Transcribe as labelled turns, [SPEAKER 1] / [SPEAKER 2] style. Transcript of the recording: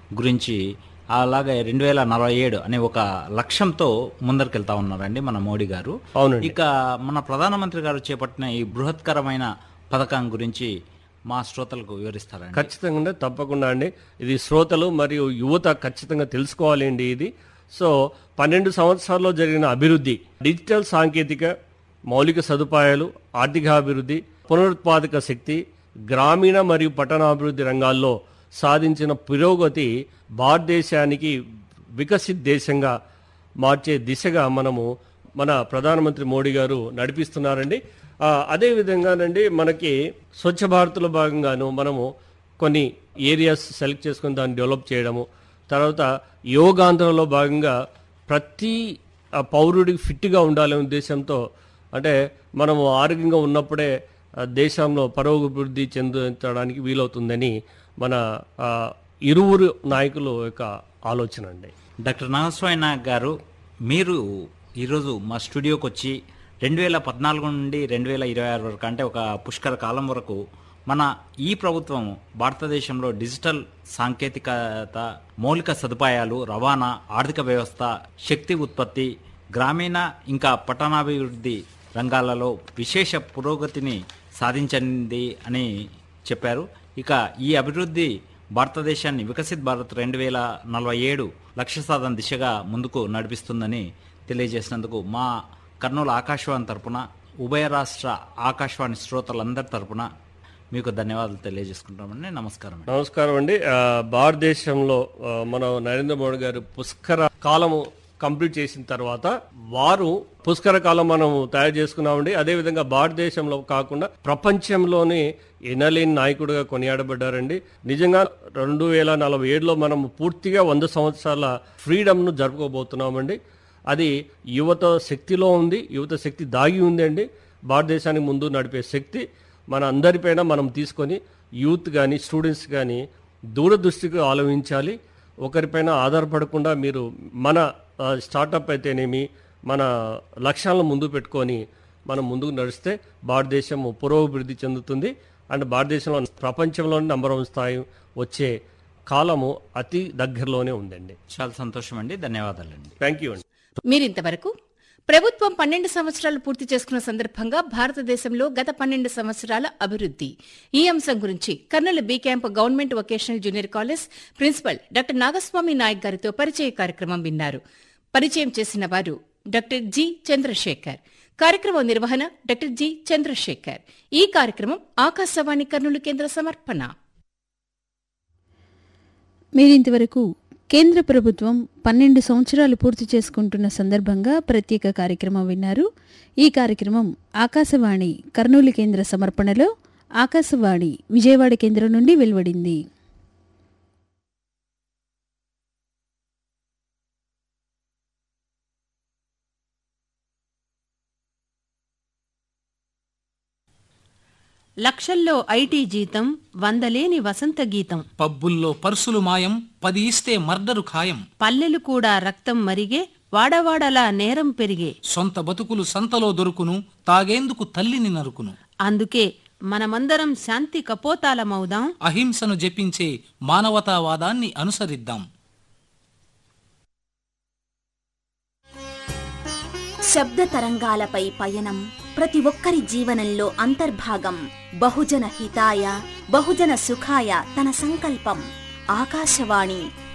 [SPEAKER 1] గురించి అలాగే రెండు వేల నలభై ఏడు అనే ఒక లక్ష్యంతో ముందరికెళ్తా ఉన్నారండి మన మోడీ గారు
[SPEAKER 2] అవునండి
[SPEAKER 1] ఇక మన ప్రధానమంత్రి గారు చేపట్టిన ఈ బృహత్కరమైన పథకం గురించి మా శ్రోతలకు వివరిస్తారండి
[SPEAKER 2] ఖచ్చితంగా తప్పకుండా అండి ఇది శ్రోతలు మరియు యువత ఖచ్చితంగా తెలుసుకోవాలండి ఇది సో పన్నెండు సంవత్సరాల్లో జరిగిన అభివృద్ధి డిజిటల్ సాంకేతిక మౌలిక సదుపాయాలు ఆర్థికాభివృద్ధి పునరుత్పాదక శక్తి గ్రామీణ మరియు పట్టణాభివృద్ధి రంగాల్లో సాధించిన పురోగతి భారతదేశానికి వికసిత్ దేశంగా మార్చే దిశగా మనము మన ప్రధానమంత్రి మోడీ గారు నడిపిస్తున్నారండి ఆ, అదే విధంగానండి మనకి స్వచ్ఛ భారత్లో భాగంగాను మనము కొన్ని ఏరియాస్ సెలెక్ట్ చేసుకొని దాన్ని డెవలప్ చేయడము తర్వాత యోగాంధ్రలో భాగంగా ప్రతి ఆ, పౌరుడికి ఫిట్గా ఉండాలనే ఉద్దేశంతో అంటే మనము ఆరోగ్యంగా ఉన్నప్పుడే ఆ, దేశంలో పరోభివృద్ధి చెందడానికి వీలవుతుందని మన ఆ, ఇరువురు నాయకుల యొక్క ఆలోచన అండి
[SPEAKER 1] డాక్టర్ నాగస్వామి నాయక్ గారు మీరు ఈరోజు మా స్టూడియోకి వచ్చి రెండు వేల పద్నాలుగు నుండి రెండు వేల ఇరవై ఆరు వరకు అంటే ఒక పుష్కర కాలం వరకు మన ఈ ప్రభుత్వం భారతదేశంలో డిజిటల్ సాంకేతికత మౌలిక సదుపాయాలు రవాణా ఆర్థిక వ్యవస్థ శక్తి ఉత్పత్తి గ్రామీణ ఇంకా పట్టణాభివృద్ధి రంగాలలో విశేష పురోగతిని సాధించింది అని చెప్పారు ఇక ఈ అభివృద్ధి భారతదేశాన్ని వికసిత్ భారత్ రెండు వేల నలభై ఏడు లక్ష్య సాధన దిశగా ముందుకు నడిపిస్తుందని తెలియజేసినందుకు మా కర్నూలు ఆకాశవాణి తరపున ఉభయ రాష్ట్ర ఆకాశవాణి శ్రోతలందరి తరపున మీకు ధన్యవాదాలు తెలియజేసుకుంటామండి నమస్కారం అండి.
[SPEAKER 2] నమస్కారం అండి ఆ, భారతదేశంలో ఆ, మన నరేంద్ర మోడీ గారు పుష్కర కాలము కంప్లీట్ చేసిన తర్వాత వారు పుష్కర కాలం మనం తయారు చేసుకున్నామండి అదేవిధంగా భారతదేశంలో కాకుండా ప్రపంచంలోనే ఎనలేని నాయకుడిగా కొనియాడబడ్డారండి నిజంగా రెండు వేల నలభై ఏడులో మనం పూర్తిగా వంద సంవత్సరాల ఫ్రీడమ్ను జరుపుకోబోతున్నామండి అది యువత శక్తిలో ఉంది యువత శక్తి దాగి ఉందండి భారతదేశానికి ముందు నడిపే శక్తి మన అందరిపైన మనం తీసుకొని యూత్ కానీ స్టూడెంట్స్ కానీ దూరదృష్టికి ఆలోచించాలి ఒకరిపైన ఆధారపడకుండా మీరు మన ఆ, స్టార్టప్ అయితేనేమి మన లక్ష్యాలను ముందు పెట్టుకొని మనం ముందుకు నడిస్తే భారతదేశం పురోభివృద్ధి చెందుతుంది అండ్ భారతదేశంలో ప్రపంచంలోని నంబర్ వన్ స్థాయి వచ్చే కాలము అతి దగ్గరలోనే ఉందండి
[SPEAKER 1] చాలా సంతోషం అండి ధన్యవాదాలండి
[SPEAKER 2] థ్యాంక్ యూ అండి
[SPEAKER 3] మీరింతవరకు ప్రభుత్వం పన్నెండు సంవత్సరాలు పూర్తి చేసుకున్న సందర్భంగా భారతదేశంలో గత పన్నెండు సంవత్సరాల అభివృద్ధి ఈ అంశం గురించి Kurnool B camp government vocational junior college principal doctor Nagaswamy Naik గారితో పరిచయ కార్యక్రమం విన్నారు పరిచయం చేసిన వారు డాక్టర్ జి చంద్రశేఖర్ కార్యక్రమం నిర్వహణ డాక్టర్ జి చంద్రశేఖర్ ఈ కార్యక్రమం ఆకాశవాణి కర్నూలు కేంద్ర సమర్పణ
[SPEAKER 4] మీరింతవరకు కేంద్ర ప్రభుత్వం పన్నెండు సంవత్సరాలు పూర్తి చేసుకుంటున్న సందర్భంగా ప్రత్యేక కార్యక్రమం విన్నారు ఈ కార్యక్రమం ఆకాశవాణి కర్నూలు కేంద్ర సమర్పణలో ఆకాశవాణి విజయవాడ కేంద్రం నుండి వెలువడింది
[SPEAKER 5] లక్షల్లో ఐటీ జీతం వందలేని వసంత గీతం
[SPEAKER 6] పబ్బుల్లో పర్సులు మాయం పది ఇస్తే మర్డరు ఖాయం
[SPEAKER 5] పల్లెలు కూడా రక్తం మరిగే వాడవాడలా నేరం పెరిగే
[SPEAKER 6] సొంత బతుకులు సంతలో దొరుకును తాగేందుకు తల్లిని నరుకును
[SPEAKER 5] అందుకే మనమందరం శాంతి కపోతాలమవుదాం
[SPEAKER 6] అహింసను జపించే మానవతావాదాన్ని అనుసరిద్దాం
[SPEAKER 7] శబ్ద తరంగాలపై పయనం ప్రతి ఒక్కరి జీవనంలో అంతర్భాగం బహుజన హితాయ బహుజన సుఖాయ తన సంకల్పం ఆకాశవాణి